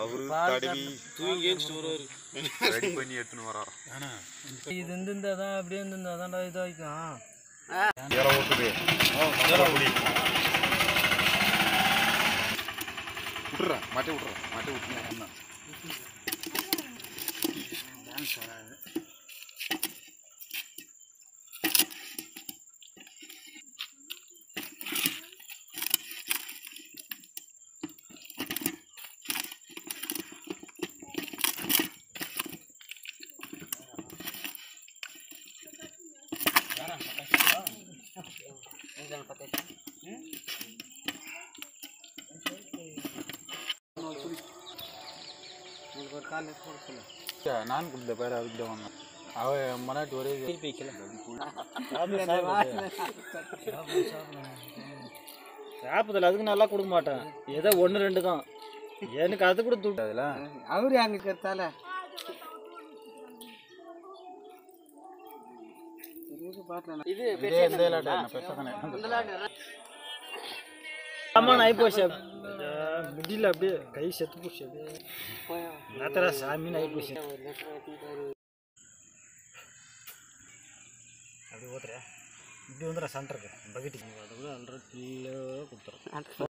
அவரு தடவி தூங்கி வருவாரு ரெடி பண்ணி எடுத்துன்னு வராரு இது இருந்திருந்தா தான் அப்படியே இருந்திருந்தா தான்டா இதாகிக்கும் ஏற ஓட்டுது விட்டுறா மாட்டி விட்டுறா மாட்டி விட்டுனா நான் கொடுத்த பேர் அதுக்கு தான் வந்தேன் அவ மனாட்டி ஒரே திருப்பி சாப்பிடல அதுக்கு நல்லா கொடுக்க மாட்டேன் ஏதோ ஒன்று ரெண்டு தான் எனக்கு அது கூட துட்டு அதில் அவரு அங்க இருக்கிறதால இதே இந்த இல்லாட்ட என்ன பெருசாக ஆமாம் ஆகி போச்சு முடியல அப்படியே கை செத்து போச்சு அப்படியே நேத்தரா சாமின்னு ஆகி போச்சு அப்படி ஓத்துறேன் இப்படி வந்துடுறேன் சென்டருக்கு பக்கெட்டுக்கு அதை கூட அல்ற கிலோ கொடுத்துறோம்